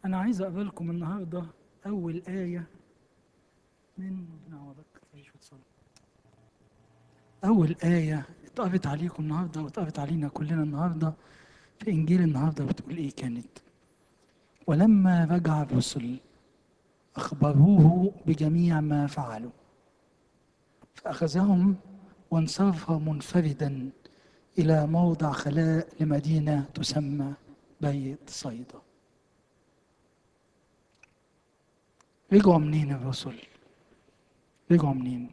أنا عايز أقرأ لكم النهاردة أول آية من نعوضك تعيش وتصلي. أول آية اتقرت عليكم النهاردة واتقرت علينا كلنا النهاردة في إنجيل النهاردة بتقول إيه كانت ولما رجع الرسل أخبروه بجميع ما فعلوا فأخذهم وانصرف منفردا إلى موضع خلاء لمدينة تسمى بيت صيدا رجعوا منين الرسل رجعوا منين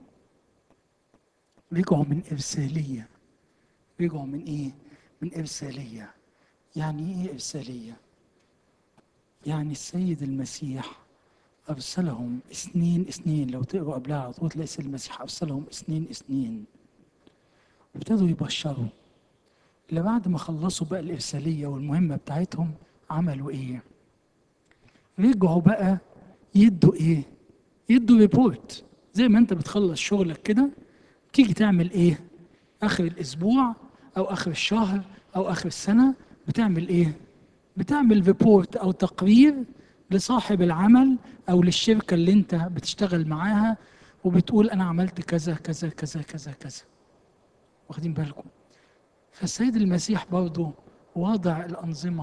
رجعوا من إرسالية رجعوا من إيه من إرسالية يعني إيه إرسالية يعني السيد المسيح أرسلهم اثنين اثنين لو تقروا قبلها على طول تلاقي السيد المسيح أرسلهم اثنين اثنين وابتدوا يبشروا اللي بعد ما خلصوا بقى الإرسالية والمهمة بتاعتهم عملوا إيه؟ رجعوا بقى يدوا إيه؟ يدوا ريبورت زي ما أنت بتخلص شغلك كده تيجي تعمل إيه؟ آخر الأسبوع أو آخر الشهر أو آخر السنة بتعمل إيه؟ بتعمل ريبورت أو تقرير لصاحب العمل أو للشركة اللي أنت بتشتغل معاها وبتقول أنا عملت كذا كذا كذا كذا كذا واخدين بالكم فالسيد المسيح برضه واضع الأنظمة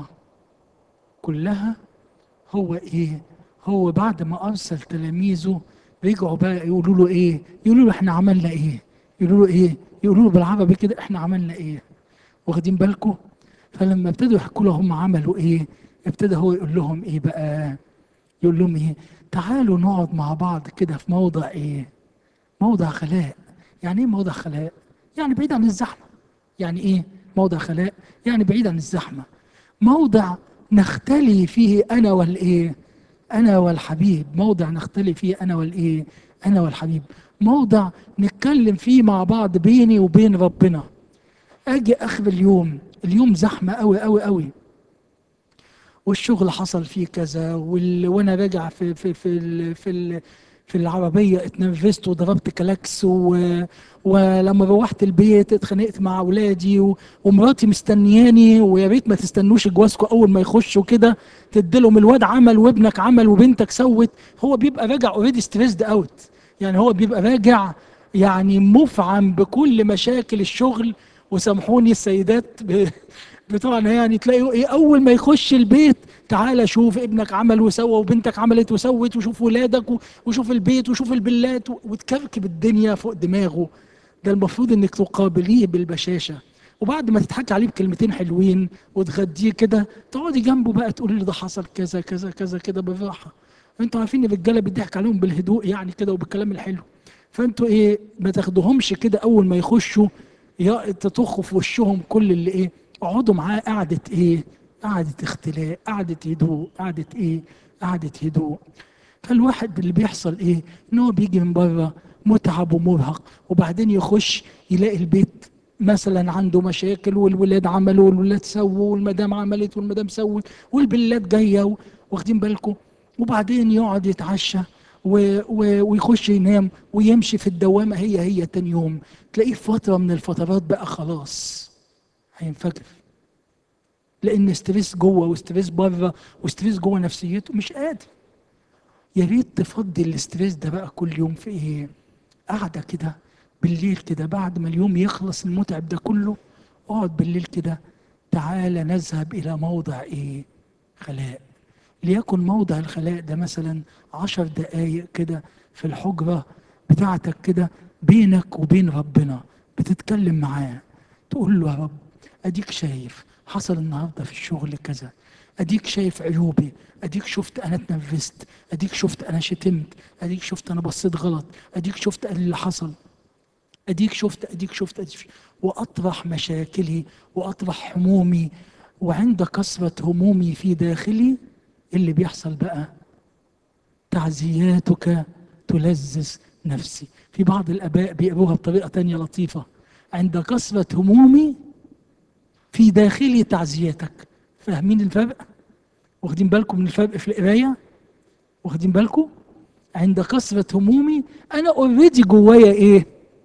كلها هو إيه هو بعد ما أرسل تلاميذه رجعوا بقى يقولوا له إيه يقولوا له إحنا عملنا إيه يقولوا له إيه يقولوا له بالعربي كده إحنا عملنا إيه واخدين بالكم فلما ابتدوا يحكوا له هم عملوا إيه ابتدى هو يقول لهم إيه بقى يقول لهم إيه تعالوا نقعد مع بعض كده في موضع إيه موضع خلاء يعني إيه موضع خلاء يعني بعيد عن الزحمة يعني ايه موضع خلاء يعني بعيد عن الزحمة موضع نختلي فيه انا والايه انا والحبيب موضع نختلي فيه انا والايه انا والحبيب موضع نتكلم فيه مع بعض بيني وبين ربنا اجي اخر اليوم اليوم زحمة قوي قوي قوي والشغل حصل فيه كذا وال... وانا راجع في في في ال... في ال... في العربية اتنرفزت وضربت كلاكس و... ولما روحت البيت اتخانقت مع اولادي و... ومراتي مستنياني ويا ريت ما تستنوش جوازكم اول ما يخشوا كده تديلهم الواد عمل وابنك عمل وبنتك سوت هو بيبقى راجع اوريدي ستريسد اوت يعني هو بيبقى راجع يعني مفعم بكل مشاكل الشغل وسامحوني السيدات ب... بتوعنا يعني تلاقي ايه اول ما يخش البيت تعالى شوف ابنك عمل وسوى وبنتك عملت وسوت وشوف ولادك وشوف البيت وشوف البلات وتكركب الدنيا فوق دماغه ده المفروض انك تقابليه بالبشاشه وبعد ما تضحكي عليه بكلمتين حلوين وتغديه كده تقعدي جنبه بقى تقولي له ده حصل كذا كذا كذا كده بالراحه انتوا عارفين الرجاله بيضحك عليهم بالهدوء يعني كده وبالكلام الحلو فانتوا ايه ما تاخدوهمش كده اول ما يخشوا تطخوا في وشهم كل اللي ايه اقعدوا معاه قعدة ايه قعدة اختلاء قعدة هدوء قعدة ايه قعدة هدوء فالواحد اللي بيحصل ايه ان هو بيجي من بره متعب ومرهق وبعدين يخش يلاقي البيت مثلا عنده مشاكل والولاد عملوا والولاد سووا والمدام عملت والمدام سوت والبلات جايه واخدين بالكم وبعدين يقعد يتعشى و و ويخش ينام ويمشي في الدوامه هي هي تاني يوم تلاقيه في فتره من الفترات بقى خلاص هينفجر لان ستريس جوه وستريس بره وستريس جوه نفسيته مش قادر يا ريت تفضي الاستريس ده بقى كل يوم في ايه قاعده كده بالليل كده بعد ما اليوم يخلص المتعب ده كله اقعد بالليل كده تعالى نذهب الى موضع ايه خلاء ليكن موضع الخلاء ده مثلا عشر دقايق كده في الحجرة بتاعتك كده بينك وبين ربنا بتتكلم معاه تقول له يا رب اديك شايف حصل النهارده في الشغل كذا اديك شايف عيوبي اديك شفت انا اتنرفزت اديك شفت انا شتمت اديك شفت انا بصيت غلط اديك شفت اللي حصل اديك شفت اديك شفت اديك شفت واطرح مشاكلي واطرح همومي وعند كثرة همومي في داخلي اللي بيحصل بقى تعزياتك تلذذ نفسي في بعض الاباء بيقروها بطريقة تانية لطيفة عند كثرة همومي في داخلي تعزيتك فاهمين الفرق واخدين بالكم من الفرق في القرايه واخدين بالكم عند كثرة همومي انا اوريدي جوايا ايه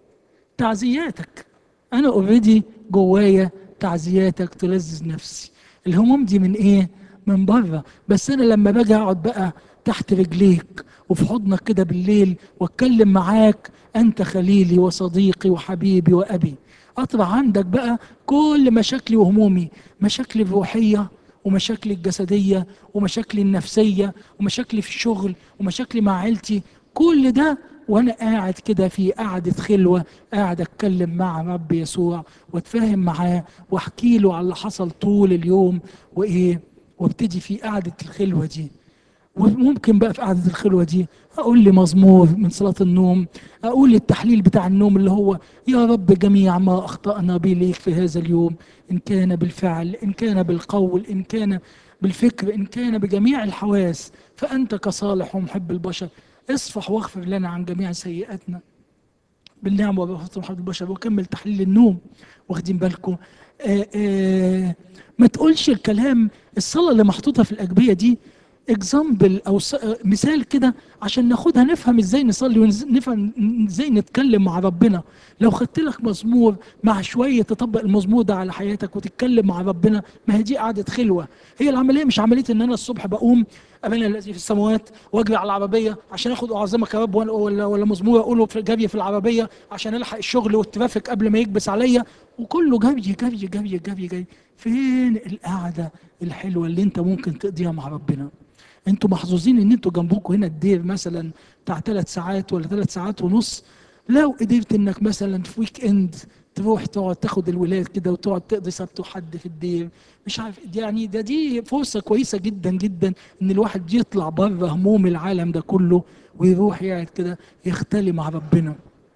تعزياتك انا اوريدي جوايا تعزياتك تلذذ نفسي الهموم دي من ايه من بره بس انا لما باجي اقعد بقى تحت رجليك وفي حضنك كده بالليل واتكلم معاك انت خليلي وصديقي وحبيبي وابي اطرح عندك بقى كل مشاكلي وهمومي مشاكلي الروحيه ومشاكلي الجسديه ومشاكلي النفسيه ومشاكلي في الشغل ومشاكلي مع عيلتي كل ده وانا قاعد كده في قعده خلوه قاعد اتكلم مع رب يسوع واتفاهم معاه واحكي له على اللي حصل طول اليوم وايه وابتدي في قعده الخلوه دي وممكن بقى في قعدة الخلوة دي أقول لي مزمور من صلاة النوم أقول التحليل بتاع النوم اللي هو يا رب جميع ما أخطأنا به ليك في هذا اليوم إن كان بالفعل إن كان بالقول إن كان بالفكر إن كان بجميع الحواس فأنت كصالح ومحب البشر اصفح واغفر لنا عن جميع سيئاتنا بالنعمة وبفضل محب البشر وكمل تحليل النوم واخدين بالكم آآ آآ ما تقولش الكلام الصلاة اللي محطوطة في الأجبية دي اكزامبل او س- مثال كده عشان ناخدها نفهم ازاي نصلي ونفهم ازاي نتكلم مع ربنا لو خدت لك مزمور مع شويه تطبق المزمور ده على حياتك وتتكلم مع ربنا ما هي دي قعده خلوه هي العمليه مش عمليه ان انا الصبح بقوم ابانا الذي في السماوات واجري على العربيه عشان اخد اعظمك يا رب ولا ولا, ولا مزمور اقوله في جري في العربيه عشان الحق الشغل والترافيك قبل ما يكبس عليا وكله جري جري جري جري جري فين القعده الحلوه اللي انت ممكن تقضيها مع ربنا انتوا محظوظين ان انتوا جنبكم هنا الدير مثلا بتاع ثلاث ساعات ولا ثلاث ساعات ونص لو قدرت انك مثلا في ويك اند تروح تقعد تاخد الولاد كده وتقعد تقضي سبت وحد في الدير مش عارف دي يعني ده دي فرصه كويسه جدا جدا ان الواحد يطلع بره هموم العالم ده كله ويروح يقعد كده يختلي مع ربنا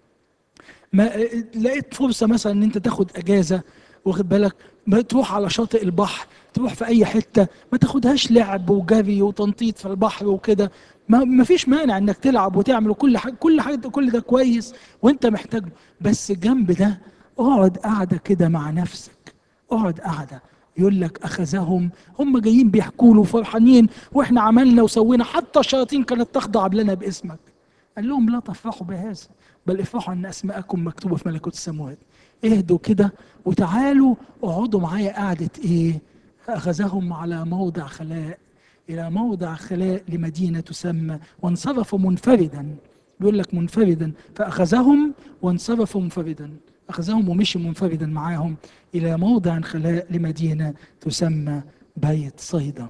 ما لقيت فرصه مثلا ان انت تاخد اجازه واخد بالك ما تروح على شاطئ البحر تروح في اي حته ما تاخدهاش لعب وجري وتنطيط في البحر وكده ما ما فيش مانع انك تلعب وتعمل كل حاجه كل حاجه كل ده كويس وانت محتاجه بس جنب ده اقعد قاعده كده مع نفسك اقعد قاعده يقول لك اخذهم هم جايين بيحكوا له فرحانين واحنا عملنا وسوينا حتى الشياطين كانت تخضع لنا باسمك قال لهم لا تفرحوا بهذا بل افرحوا ان اسماءكم مكتوبه في ملكوت السماوات اهدوا كده وتعالوا اقعدوا معايا قعده ايه اخذهم على موضع خلاء الى موضع خلاء لمدينه تسمى وانصرفوا منفردا بيقول لك منفردا فاخذهم وانصرفوا منفردا اخذهم ومشي منفردا معاهم الى موضع خلاء لمدينه تسمى بيت صيدا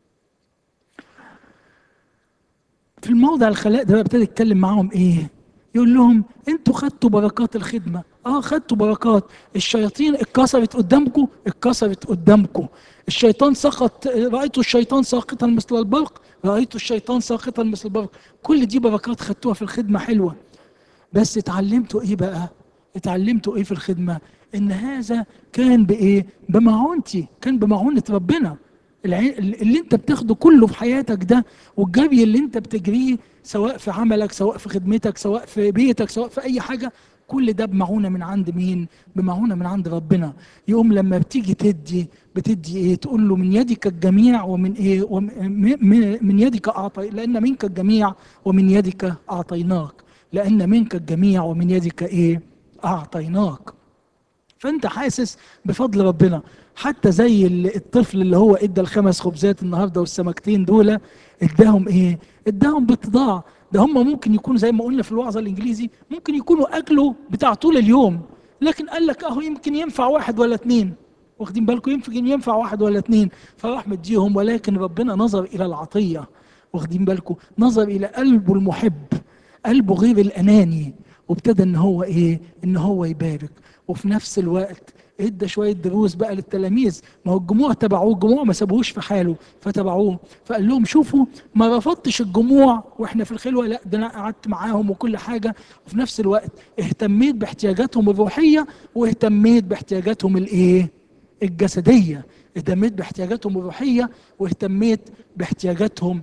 في الموضع الخلاء ده بقى ابتدى يتكلم معاهم ايه يقول لهم انتوا خدتوا بركات الخدمه اه خدتوا بركات الشياطين اتكسرت قدامكم اتكسرت قدامكم الشيطان سقط رايتوا الشيطان ساقطا مثل البرق رايتوا الشيطان ساقطا مثل البرق كل دي بركات خدتوها في الخدمه حلوه بس اتعلمتوا ايه بقى اتعلمتوا ايه في الخدمه ان هذا كان بايه بمعونتي كان بمعونه ربنا العي- اللي انت بتاخده كله في حياتك ده والجري اللي انت بتجريه سواء في عملك سواء في خدمتك سواء في بيتك سواء في اي حاجه كل ده بمعونه من عند مين بمعونه من عند ربنا يقوم لما بتيجي تدي بتدي ايه تقول له من يدك الجميع ومن ايه وم- من من يدك اعطي لان منك الجميع ومن يدك اعطيناك لان منك الجميع ومن يدك ايه اعطيناك فانت حاسس بفضل ربنا حتى زي ال- الطفل اللي هو ادى الخمس خبزات النهارده والسمكتين دول اداهم ايه اداهم باتضاع ده هم ممكن يكونوا زي ما قلنا في الوعظه الانجليزي ممكن يكونوا اكلوا بتاع طول اليوم لكن قال لك اهو يمكن ينفع واحد ولا اتنين واخدين بالكم يمكن ينفع واحد ولا اتنين فراح مديهم ولكن ربنا نظر الى العطيه واخدين بالكم نظر الى قلبه المحب قلبه غير الاناني وابتدى ان هو ايه ان هو يبارك وفي نفس الوقت ادى شويه دروس بقى للتلاميذ ما هو الجموع تبعوه الجموع ما سابوهوش في حاله فتبعوه فقال لهم شوفوا ما رفضتش الجموع واحنا في الخلوه لا ده انا قعدت معاهم وكل حاجه وفي نفس الوقت اهتميت باحتياجاتهم الروحيه واهتميت باحتياجاتهم الايه الجسديه اهتميت باحتياجاتهم الروحيه واهتميت باحتياجاتهم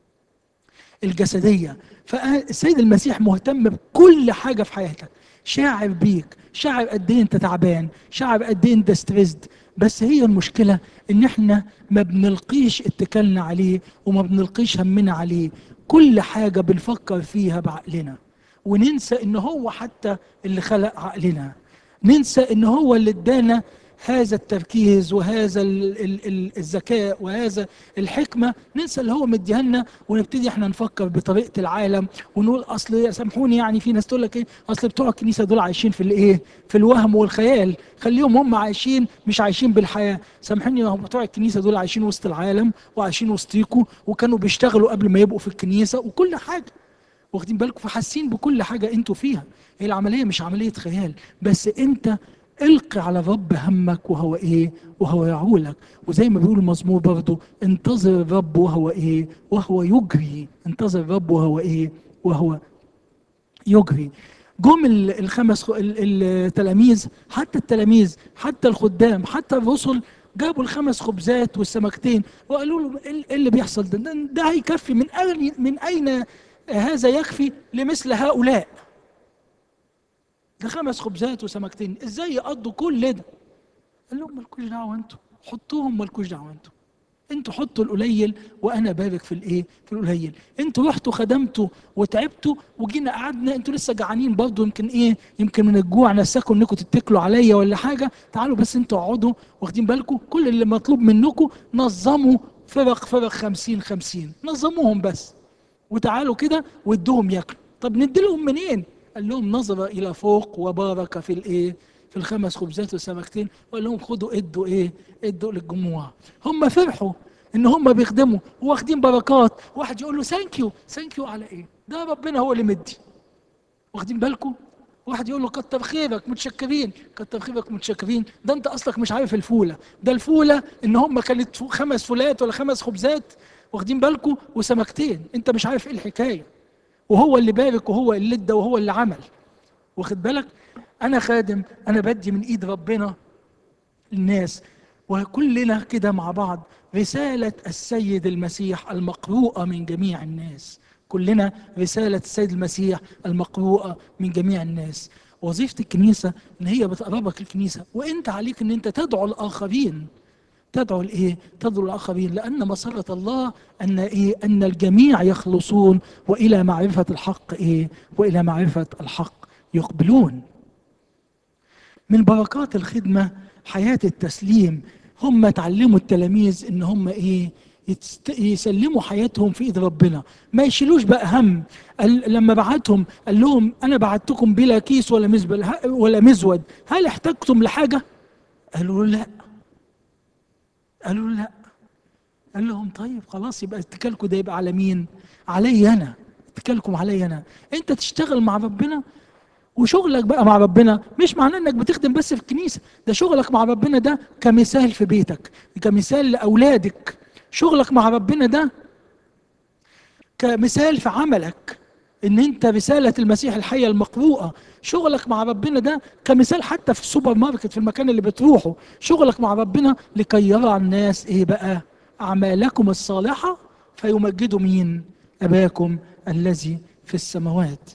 الجسديه فالسيد المسيح مهتم بكل حاجه في حياتك شاعر بيك شاعر قد ايه انت تعبان شاعر قد ايه انت ستريسد بس هي المشكله ان احنا ما بنلقيش اتكالنا عليه وما بنلقيش همنا عليه كل حاجه بنفكر فيها بعقلنا وننسى ان هو حتى اللي خلق عقلنا ننسى ان هو اللي ادانا هذا التركيز وهذا ال ال ال الذكاء وهذا الحكمة ننسى اللي هو مديها لنا ونبتدي احنا نفكر بطريقة العالم ونقول اصل سامحوني يعني في ناس تقول لك ايه اصل بتوع الكنيسة دول عايشين في الايه في الوهم والخيال خليهم هم عايشين مش عايشين بالحياة سامحوني هم بتوع الكنيسة دول عايشين وسط العالم وعايشين وسطيكوا وكانوا بيشتغلوا قبل ما يبقوا في الكنيسة وكل حاجة واخدين بالكم فحاسين بكل حاجة انتوا فيها هي العملية مش عملية خيال بس انت القي على الرب همك وهو ايه وهو يعولك وزي ما بيقول المزمور برضو انتظر الرب وهو ايه وهو يجري انتظر الرب وهو ايه وهو يجري جم ال- الخمس خ- ال- التلاميذ حتى التلاميذ حتى الخدام حتى الرسل جابوا الخمس خبزات والسمكتين وقالوا له ايه ال- إيه اللي بيحصل ده ده, ده هيكفي من أين من اين هذا يكفي لمثل هؤلاء ده خمس خبزات وسمكتين ازاي يقضوا كل ده قال لهم مالكوش دعوه انتوا حطوهم مالكوش دعوه انتوا انتوا حطوا القليل وانا بارك في الايه في القليل انتوا رحتوا خدمتوا وتعبتوا وجينا قعدنا انتوا لسه جعانين برضه يمكن ايه يمكن من الجوع نساكم انكم تتكلوا عليا ولا حاجه تعالوا بس انتوا اقعدوا واخدين بالكم كل اللي مطلوب منكم نظموا فرق فرق خمسين خمسين نظموهم بس وتعالوا كده وادوهم ياكلوا طب ندي لهم منين قال لهم نظر الى فوق وبارك في الايه في الخمس خبزات والسمكتين وقال لهم خدوا ادوا ايه ادوا للجموع هم فرحوا ان هم بيخدموا واخدين بركات واحد يقول له ثانك يو ثانك يو على ايه ده ربنا هو اللي مدي واخدين بالكم واحد يقول له كتر خيرك متشكرين كتر خيرك متشكرين ده انت اصلك مش عارف الفوله ده الفوله ان هم كانت خمس فولات ولا خمس خبزات واخدين بالكم وسمكتين انت مش عارف ايه الحكايه وهو اللي بارك وهو اللي ادى وهو اللي عمل واخد بالك انا خادم انا بدي من ايد ربنا الناس وكلنا كده مع بعض رسالة السيد المسيح المقروءة من جميع الناس كلنا رسالة السيد المسيح المقروءة من جميع الناس وظيفة الكنيسة ان هي بتقربك الكنيسة وانت عليك ان انت تدعو الاخرين تدعو الايه تدعو الاخرين لان مسره الله ان ايه ان الجميع يخلصون والى معرفه الحق ايه والى معرفه الحق يقبلون من بركات الخدمه حياه التسليم هم تعلموا التلاميذ ان هم ايه يتست- يسلموا حياتهم في ايد ربنا ما يشيلوش بقى هم قال لما بعتهم قال لهم انا بعتكم بلا كيس ولا مزبل ه- ولا مزود هل احتجتم لحاجه قالوا له لا قالوا له لا قال لهم طيب خلاص يبقى اتكالكم ده يبقى على مين علي انا اتكالكم علي انا انت تشتغل مع ربنا وشغلك بقى مع ربنا مش معناه انك بتخدم بس في الكنيسه ده شغلك مع ربنا ده كمثال في بيتك كمثال لاولادك شغلك مع ربنا ده كمثال في عملك ان انت رساله المسيح الحيه المقروءه شغلك مع ربنا ده كمثال حتى في السوبر ماركت في المكان اللي بتروحه شغلك مع ربنا لكي يرى الناس ايه بقى اعمالكم الصالحه فيمجدوا مين اباكم الذي في السماوات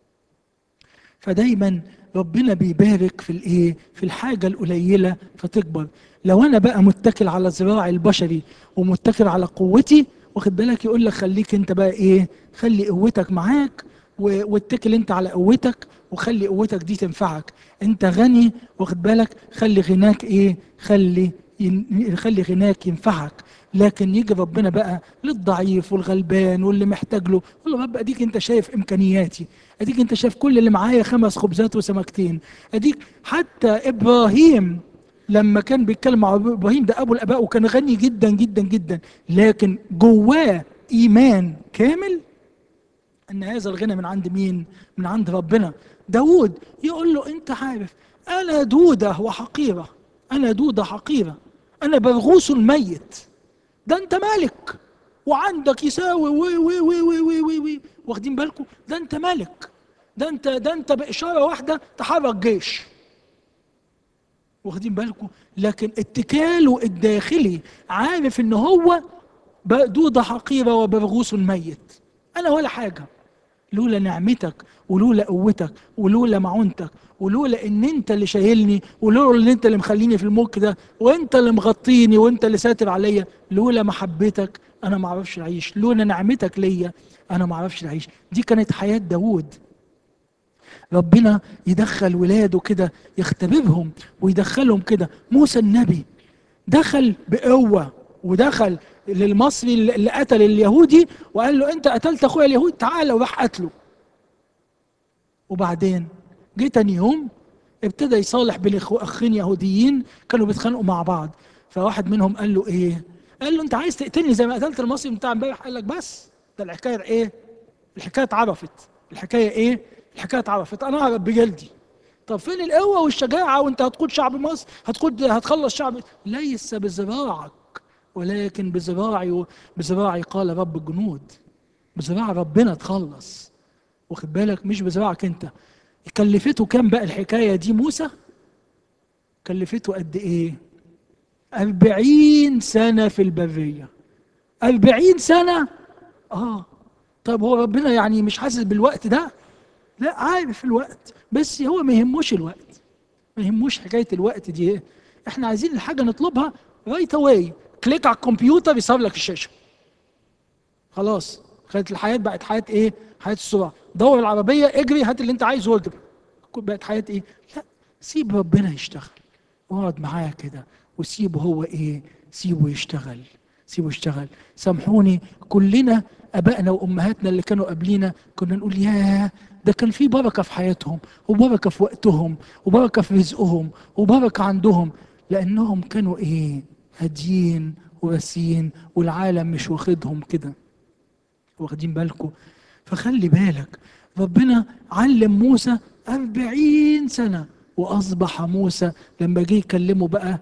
فدايما ربنا بيبارك في الايه في الحاجه القليله فتكبر لو انا بقى متكل على ذراعي البشري ومتكل على قوتي واخد بالك يقول لك خليك انت بقى ايه خلي قوتك معاك و- واتكل انت على قوتك وخلي قوتك دي تنفعك انت غني واخد بالك خلي غناك ايه خلي ين- خلي غناك ينفعك لكن يجي ربنا بقى للضعيف والغلبان واللي محتاج له يقول له رب اديك انت شايف امكانياتي اديك انت شايف كل اللي معايا خمس خبزات وسمكتين اديك حتى ابراهيم لما كان بيتكلم مع ابراهيم ده ابو الاباء وكان غني جدا جدا جدا لكن جواه ايمان كامل ان هذا الغنى من عند مين من عند ربنا داود يقول له انت عارف انا دودة وحقيرة انا دودة حقيرة انا برغوث الميت ده انت ملك وعندك يساوي وي وي وي وي وي وي وي واخدين بالكم ده انت ملك ده انت ده انت باشاره واحده تحرك جيش واخدين بالكم لكن اتكاله الداخلي عارف ان هو دودة حقيرة وبرغوث ميت انا ولا حاجة لولا نعمتك ولولا قوتك ولولا معونتك ولولا ان انت اللي شايلني ولولا ان انت اللي مخليني في الملك ده وانت اللي مغطيني وانت اللي ساتر عليا لولا محبتك انا ما اعرفش اعيش لولا نعمتك ليا انا ما اعرفش اعيش دي كانت حياة داوود ربنا يدخل ولاده كده يختبرهم ويدخلهم كده موسى النبي دخل بقوة ودخل للمصري اللي قتل اليهودي وقال له انت قتلت اخويا اليهودي تعال وراح قتله وبعدين جه تاني يوم ابتدى يصالح بين اخين يهوديين كانوا بيتخانقوا مع بعض فواحد منهم قال له ايه قال له انت عايز تقتلني زي ما قتلت المصري بتاع امبارح قال لك بس ده الحكايه ايه الحكايه اتعرفت الحكايه ايه الحكايه اتعرفت انا اعرف بجلدي طب فين القوه والشجاعه وانت هتقود شعب مصر هتقود هتخلص شعب ليس بذراعك ولكن بذراعي بذراعي قال رب الجنود بذراع ربنا تخلص واخد بالك مش بذراعك انت كلفته كام بقى الحكايه دي موسى كلفته قد ايه أربعين سنة في البرية أربعين سنة آه طب هو ربنا يعني مش حاسس بالوقت ده لا عارف الوقت بس هو ما يهموش الوقت ما يهموش حكاية الوقت دي ايه احنا عايزين الحاجة نطلبها رايت اواي كليك على الكمبيوتر يصور لك الشاشة خلاص كانت الحياة بقت حياة ايه حياة السرعة دور العربية اجري هات اللي انت عايزه واجري بقت حياة ايه لا سيب ربنا يشتغل واقعد معاه كده وسيبه هو ايه سيبه يشتغل سيبه يشتغل سامحوني كلنا ابائنا وامهاتنا اللي كانوا قبلينا كنا نقول ياه ده كان في بركه في حياتهم وبركه في وقتهم وبركه في رزقهم وبركه عندهم لانهم كانوا ايه هاديين وراسيين والعالم مش واخدهم كده واخدين بالكم فخلي بالك ربنا علم موسى أربعين سنة وأصبح موسى لما جه يكلمه بقى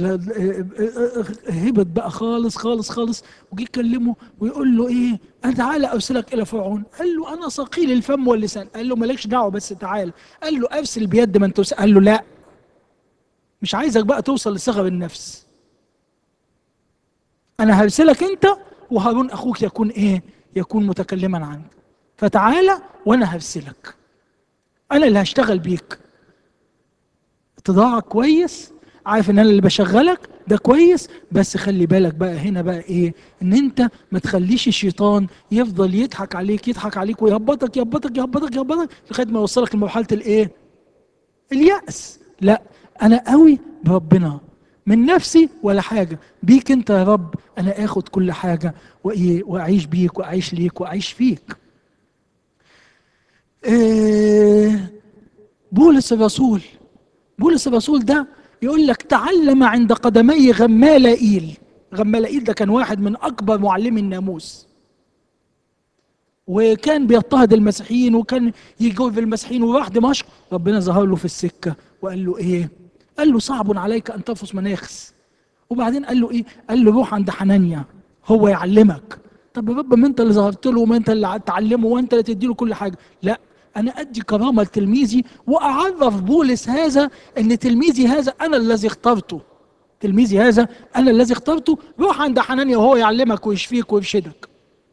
هبط بقى خالص خالص خالص وجه يكلمه ويقول له ايه انا تعالى ارسلك الى فرعون قال له انا ثقيل الفم واللسان قال له مالكش دعوه بس تعال قال له ارسل بيد من تسأل قال له لا مش عايزك بقى توصل لصغر النفس انا هرسلك انت وهارون اخوك يكون ايه يكون متكلما عنك فتعالى وانا هرسلك انا اللي هشتغل بيك اتضاعك كويس عارف ان انا اللي بشغلك ده كويس بس خلي بالك بقى هنا بقى ايه ان انت ما تخليش الشيطان يفضل يضحك عليك يضحك عليك ويهبطك يهبطك يهبطك يهبطك لغايه ما يوصلك لمرحله الايه اليأس لا انا قوي بربنا من نفسي ولا حاجة بيك انت يا رب انا اخد كل حاجة وايه واعيش بيك واعيش ليك واعيش فيك إيه بولس الرسول بولس الرسول ده يقول لك تعلم عند قدمي غمالائيل غمالائيل ده كان واحد من اكبر معلمي الناموس وكان بيضطهد المسيحيين وكان يجوب المسيحيين وراح دمشق ربنا ظهر له في السكه وقال له ايه قال له صعب عليك ان تفص مناخس وبعدين قال له ايه قال له روح عند حنانيا هو يعلمك طب يا رب ما انت اللي ظهرت له وما انت اللي تعلمه وانت اللي تدي له كل حاجه لا انا ادي كرامه لتلميذي واعرف بولس هذا ان تلميذي هذا انا الذي اخترته تلميذي هذا انا الذي اخترته روح عند حنانيا وهو يعلمك ويشفيك ويرشدك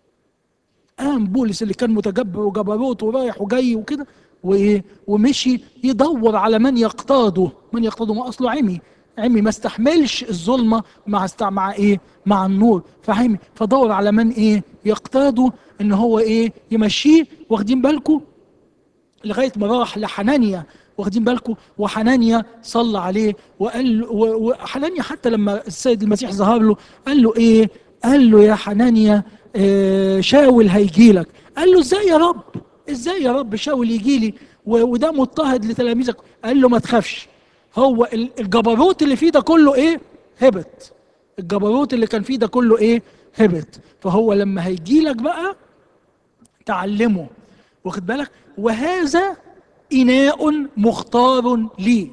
قام بولس اللي كان متجبر وجبروت ورايح وجاي وكده وايه ومشي يدور على من يقتاده من يقتاده ما اصله عمي عمي ما استحملش الظلمه مع استع... مع ايه مع النور فعمي فدور على من ايه يقتاده ان هو ايه يمشيه واخدين بالكم لغايه ما راح لحنانيا واخدين بالكم وحنانيا صلى عليه وقال وحنانيا حتى لما السيد المسيح ظهر له قال له ايه قال له يا حنانيا آه شاول هيجي لك قال له ازاي يا رب ازاي يا رب شاول يجي لي وده مضطهد لتلاميذك قال له ما تخافش هو الجبروت اللي فيه ده كله ايه هبط الجبروت اللي كان فيه ده كله ايه هبط فهو لما هيجي لك بقى تعلمه واخد بالك وهذا إناء مختار لي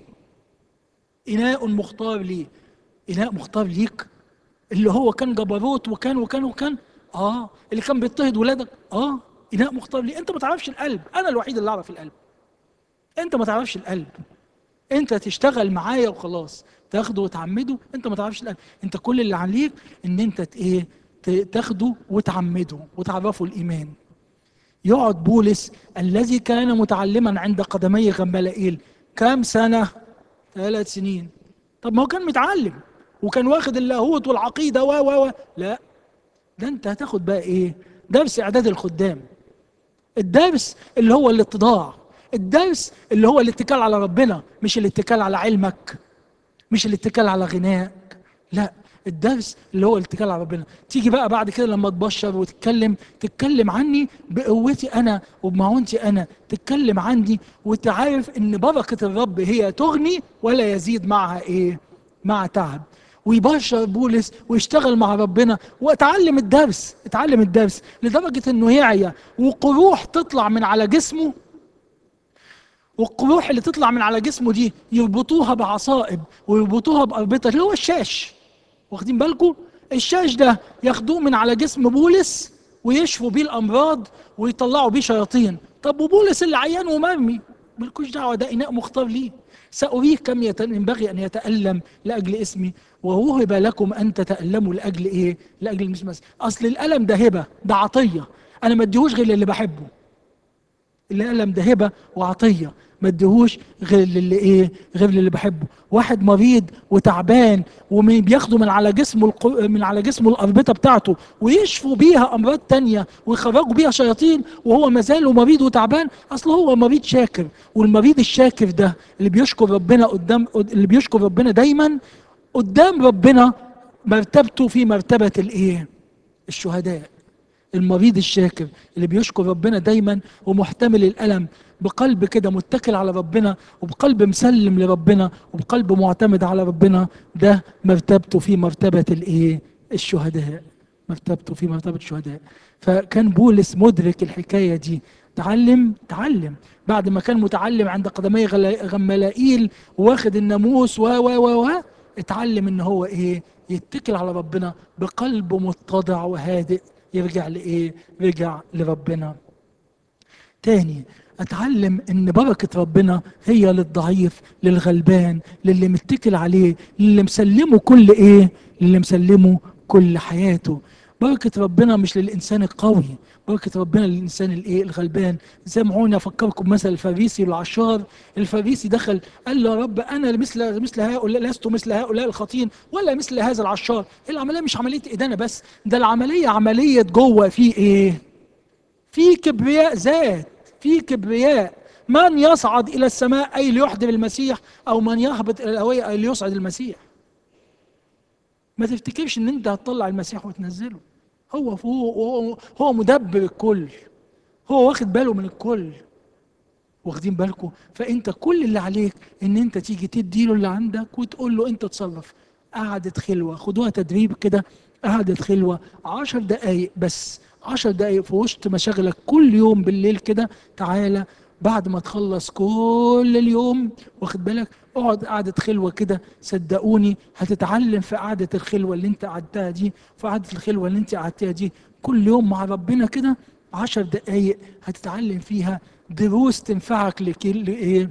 إناء مختار لي إناء مختار ليك اللي هو كان جبروت وكان وكان وكان اه اللي كان بيضطهد ولادك اه إناء مختار لي أنت ما تعرفش القلب أنا الوحيد اللي أعرف القلب أنت ما تعرفش القلب أنت تشتغل معايا وخلاص تاخده وتعمده أنت ما تعرفش القلب أنت كل اللي عليك إن أنت إيه تاخده وتعمده وتعرفه الإيمان يقعد بولس الذي كان متعلما عند قدمي غمالائيل كام سنة؟ ثلاث سنين طب ما هو كان متعلم وكان واخد اللاهوت والعقيدة و و و لا ده انت هتاخد بقى ايه؟ درس اعداد الخدام الدرس اللي هو الاتضاع الدرس اللي هو الاتكال على ربنا مش الاتكال على علمك مش الاتكال على غناك لا الدرس اللي هو الاتكال على ربنا تيجي بقى بعد كده لما تبشر وتتكلم تتكلم عني بقوتي انا وبمعونتي انا تتكلم عني وتعرف ان بركه الرب هي تغني ولا يزيد معها ايه مع تعب ويبشر بولس ويشتغل مع ربنا واتعلم الدرس اتعلم الدرس لدرجه انه يعيا وقروح تطلع من على جسمه والقروح اللي تطلع من على جسمه دي يربطوها بعصائب ويربطوها بأربطة اللي هو الشاش واخدين بالكم الشاش ده ياخدوه من على جسم بولس ويشفوا بيه الأمراض ويطلعوا بيه شياطين طب وبولس اللي عيان ومرمي ملكوش دعوة ده إناء مختار ليه سأريه كم يت- ينبغي أن يتألم لأجل اسمي ووهب لكم أن تتألموا لأجل إيه؟ لأجل المسمس أصل الألم ده هبة ده عطية أنا ما اديهوش غير اللي بحبه الألم ده هبة وعطية ما اديهوش غير للي ايه غير للي بحبه واحد مريض وتعبان وبياخدوا من على جسمه الق... من على جسمه الاربطه بتاعته ويشفوا بيها امراض تانية ويخرجوا بيها شياطين وهو ما زال مريض وتعبان اصل هو مريض شاكر والمريض الشاكر ده اللي بيشكر ربنا قدام اللي بيشكر ربنا دايما قدام ربنا مرتبته في مرتبه الايه الشهداء المريض الشاكر اللي بيشكر ربنا دايما ومحتمل الالم بقلب كده متكل على ربنا وبقلب مسلم لربنا وبقلب معتمد على ربنا ده مرتبته في مرتبه الايه الشهداء مرتبته في مرتبه الشهداء فكان بولس مدرك الحكايه دي تعلم تعلم بعد ما كان متعلم عند قدمي غلا- غملائيل واخد الناموس و و و و اتعلم ان هو ايه يتكل على ربنا بقلب متضع وهادئ يرجع لايه رجع لربنا تاني اتعلم ان بركة ربنا هي للضعيف للغلبان للي متكل عليه للي مسلمه كل ايه للي مسلمه كل حياته بركة ربنا مش للإنسان القوي بركة ربنا للإنسان الإيه الغلبان سامعوني أفكركم مثل الفريسي والعشار الفريسي دخل قال له يا رب أنا مثل مثل هؤلاء لست مثل هؤلاء الخاطين ولا مثل هذا العشار العملية مش عملية إدانة بس ده العملية عملية جوه في إيه في كبرياء ذات في كبرياء من يصعد إلى السماء أي ليحضر المسيح أو من يهبط إلى الهوية أي ليصعد المسيح ما تفتكرش ان انت هتطلع المسيح وتنزله هو فوق وهو هو مدبر الكل هو واخد باله من الكل واخدين بالكم فانت كل اللي عليك ان انت تيجي تدي له اللي عندك وتقول له انت تصرف قعدة خلوة خدوها تدريب كده قعدة خلوة عشر دقايق بس عشر دقايق في وسط مشاغلك كل يوم بالليل كده تعالى بعد ما تخلص كل اليوم واخد بالك اقعد قعدة خلوة كده صدقوني هتتعلم في قعدة الخلوة اللي انت قعدتها دي في قعدة الخلوة اللي انت قعدتها دي كل يوم مع ربنا كده عشر دقايق هتتعلم فيها دروس تنفعك لكل ايه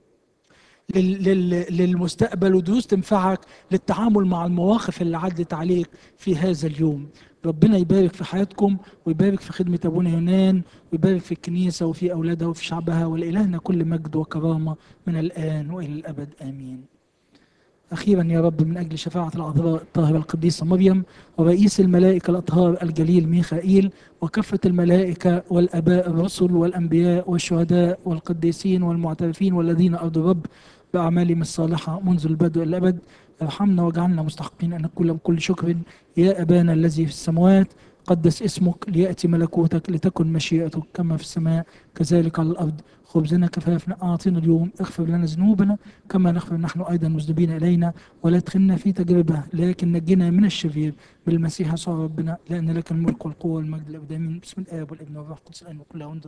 لل- لل- للمستقبل ودروس تنفعك للتعامل مع المواقف اللي عدت عليك في هذا اليوم ربنا يبارك في حياتكم ويبارك في خدمة أبونا يونان ويبارك في الكنيسة وفي أولادها وفي شعبها ولإلهنا كل مجد وكرامة من الآن وإلى الأبد آمين أخيرا يا رب من أجل شفاعة العذراء الطاهرة القديسة مريم ورئيس الملائكة الأطهار الجليل ميخائيل وكافة الملائكة والآباء الرسل والأنبياء والشهداء والقديسين والمعترفين والذين أرضوا الرب بأعمالهم الصالحة منذ البدء إلى الأبد ارحمنا واجعلنا مستحقين أن نقول بكل شكر يا أبانا الذي في السماوات قدس اسمك ليأتي ملكوتك لتكن مشيئتك كما في السماء كذلك على الأرض خبزنا كفافنا أعطنا اليوم اغفر لنا ذنوبنا كما نغفر نحن أيضا مذنبين إلينا ولا تدخلنا في تجربة لكن نجنا من الشرير بالمسيح يسوع ربنا لأن لك الملك والقوة والمجد الأبدي آمين بسم الآب والابن والروح القدس الآن وكل أوان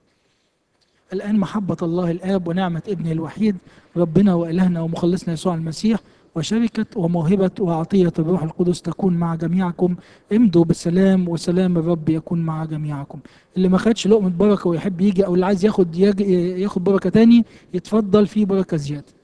الآن محبة الله الآب ونعمة ابنه الوحيد ربنا وإلهنا ومخلصنا يسوع المسيح وشركة وموهبة وعطية الروح القدس تكون مع جميعكم امضوا بالسلام وسلام الرب يكون مع جميعكم اللي ما خدش لقمة بركة ويحب يجي أو اللي عايز ياخد يجي ياخد بركة تاني يتفضل في بركة زيادة